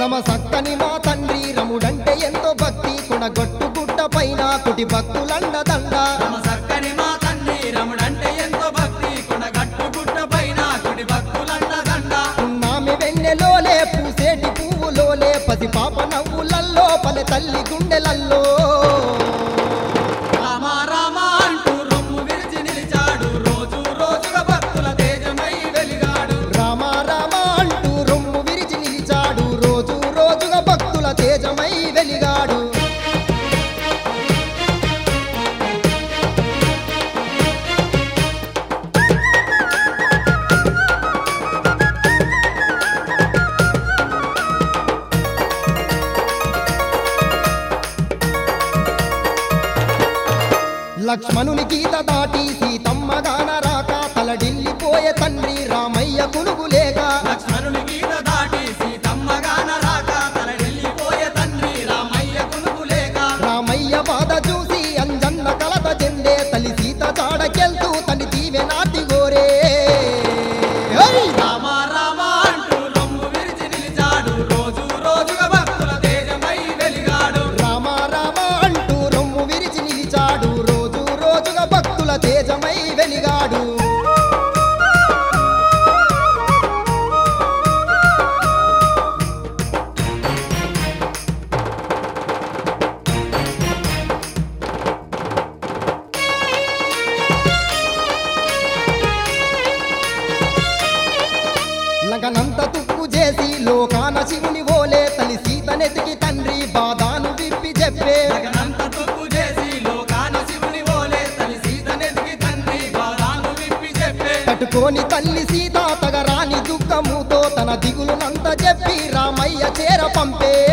రమ సక్కని మా తండ్రి రముడంటే ఎంతో భక్తి కొనగొట్టు గుట్ట పైన కుటి భక్తులండదండ రమ సక్కని మా తండ్రి రముడంటే ఎంతో భక్తి కొండగట్టు గుట్ట పైన కుడి భక్తులండ దండ ఉన్నామి వెన్నెలోలే పూసేటి పువ్వులోలే పసి పాప నవ్వులల్లో పలె తల్లి గుండెలల్లో రామ రామ అంటూ రొమ్ము విరిచి నిలిచాడు రోజు రోజుగా భక్తుల తేజమై వెలిగాడు రామ రామ అంటూ రొమ్ము విరిచి నిలిచాడు రోజు రోజుగా భక్తుల తేజమై వెలిగాడు లక్ష్మణుని గీత దాటి సీతమ్మ గాన రాక తలడిల్లిపోయే తండ్రి రామయ్య కునుగులేక లక్ష్మణుని గీత దాటి సీతమ్మ గాన రాక తలడెళ్ళిపోయే తండ్రి రామయ్య కొనుగులేక రామయ్య బాధ చూసి అంజన్న కలత చెందే తల్లి సీత చాడకెళ్తూ తల్లి దీవె నాటి గోరే ఏయ్! రామ రామ అంటూ రొమ్ము విరిచి నిలిచాడు రోజు రోజుగా భక్తుల తేజమై వెలిగాడు రామ రామ అంటూ రొమ్ము విరిచి నిలిచాడు రోజు రోజుగా భక్తుల తేజమై వెలిగాడు లగనంత తుప్పు చేసి లోకాన శివుని ఓలే తల్లి సీతనెతికి తండ్రి బాధాను విప్పి చెప్పే జగనంత తప్పు చేసి లోకాన శివుని ఓలే తల్లి సీతనెతికి తండ్రి బాధాను విప్పి చెప్పే తట్టుకోని తల్లి సీత తగరాని దుఃఖముతో తన దిగులునంత చెప్పి రామయ్య చేర పంపే